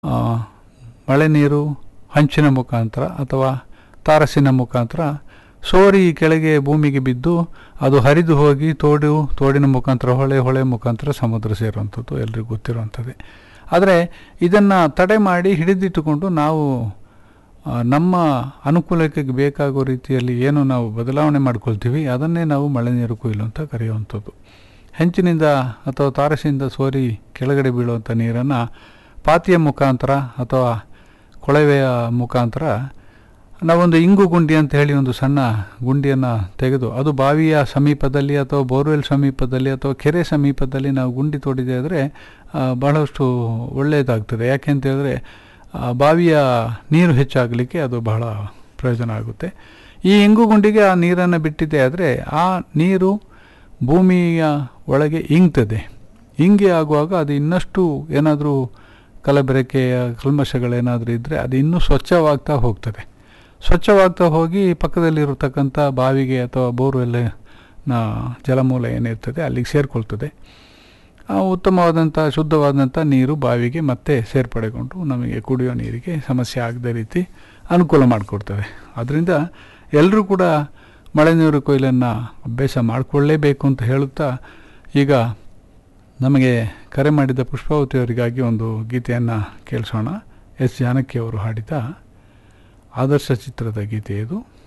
ಆ, ಮಳೆ ನೀರು ಹಂಚಿನ ಮುಖಾಂತರ ಅಥವಾ ತಾರಸಿನ ಮುಖಾಂತರ ಸೋರಿ ಕೆಳಗೆ ಭೂಮಿಗೆ ಬಿದ್ದು ಅದು ಹರಿದು ಹೋಗಿ ತೋಡು ತೋಡಿನ ಮುಖಾಂತರ ಹೊಳೆ ಹೊಳೆ ಮುಖಾಂತರ ಸಮುದ್ರ ಸೇರುವಂಥದ್ದು ಎಲ್ರಿಗೂ ಗೊತ್ತಿರುವಂಥದ್ದೇ ಆದರೆ ಇದನ್ನು ತಡೆ ಮಾಡಿ ಹಿಡಿದಿಟ್ಟುಕೊಂಡು ನಾವು ಆ, ನಮ್ಮ ಅನುಕೂಲಕ್ಕೆ ಬೇಕಾಗೋ ರೀತಿಯಲ್ಲಿ ಏನು ನಾವು ಬದಲಾವಣೆ ಮಾಡ್ಕೊಳ್ತೀವಿ ಅದನ್ನೇ ನಾವು ಮಳೆ ನೀರು ಕೊಯ್ಲು ಅಂತ ಕರೆಯುವಂಥದ್ದು ಹೆಂಚಿನಿಂದ ಅಥವಾ ತಾರಸಿಯಿಂದ ಸೋರಿ ಕೆಳಗಡೆ ಬೀಳುವಂಥ ನೀರನ್ನು ಪಾತಿಯ ಮುಖಾಂತರ ಅಥವಾ ಕೊಳವೆಯ ಮುಖಾಂತರ ನಾವೊಂದು ಇಂಗು ಗುಂಡಿ ಅಂತ ಹೇಳಿ ಒಂದು ಸಣ್ಣ ಗುಂಡಿಯನ್ನು ತೆಗೆದು ಅದು ಬಾವಿಯ ಸಮೀಪದಲ್ಲಿ ಅಥವಾ ಬೋರ್ವೆಲ್ ಸಮೀಪದಲ್ಲಿ ಅಥವಾ ಕೆರೆ ಸಮೀಪದಲ್ಲಿ ನಾವು ಗುಂಡಿ ತೋಡಿದೆ ಆದರೆ ಬಹಳಷ್ಟು ಒಳ್ಳೆಯದಾಗ್ತದೆ ಯಾಕೆ ಅಂತ ಹೇಳಿದ್ರೆ ಆ, ಬಾವಿಯ ನೀರು ಹೆಚ್ಚಾಗಲಿಕ್ಕೆ ಅದು ಬಹಳ ಪ್ರಯೋಜನ ಆಗುತ್ತೆ ಈ ಇಂಗು ಗುಂಡಿಗೆ ಆ ನೀರನ್ನು ಬಿಟ್ಟಿದೆ ಆದರೆ ಆ ನೀರು ಭೂಮಿಯ ಒಳಗೆ ಇಂಗ್ತದೆ ಇಂಗಿ ಆಗುವಾಗ ಅದು ಇನ್ನಷ್ಟು ಏನಾದರೂ ಕಲಬೆರಕೆಯ ಕಲ್ಮಶಗಳೇನಾದರೂ ಇದ್ದರೆ ಅದು ಇನ್ನೂ ಸ್ವಚ್ಛವಾಗ್ತಾ ಹೋಗ್ತದೆ ಸ್ವಚ್ಛವಾಗ್ತಾ ಹೋಗಿ ಪಕ್ಕದಲ್ಲಿರತಕ್ಕಂಥ ಬಾವಿಗೆ ಅಥವಾ ಬೋರ್ವೆಲ್ನ ಜಲಮೂಲ ಏನಿರ್ತದೆ ಅಲ್ಲಿಗೆ ಸೇರಿಕೊಳ್ತದೆ ಆ ಉತ್ತಮವಾದಂಥ ಶುದ್ಧವಾದಂಥ ನೀರು ಬಾವಿಗೆ ಮತ್ತೆ ಸೇರ್ಪಡೆಗೊಂಡು ನಮಗೆ ಕುಡಿಯೋ ನೀರಿಗೆ ಸಮಸ್ಯೆ ಆಗದ ರೀತಿ ಅನುಕೂಲ ಮಾಡಿಕೊಡ್ತದೆ ಅದರಿಂದ ಎಲ್ಲರೂ ಕೂಡ ಮಳೆ ನೀರು ಕೊಯ್ಲನ್ನು ಅಭ್ಯಾಸ ಮಾಡಿಕೊಳ್ಳೇಬೇಕು ಅಂತ ಹೇಳುತ್ತಾ ಈಗ ನಮಗೆ ಕರೆ ಮಾಡಿದ ಪುಷ್ಪಾವತಿ ಅವರಿಗಾಗಿ ಒಂದು ಗೀತೆಯನ್ನು ಕೇಳಿಸೋಣ ಎಸ್ ಜಾನಕಿ ಅವರು ಹಾಡಿದ ಆದರ್ಶ ಚಿತ್ರದ ಗೀತೆ ಇದು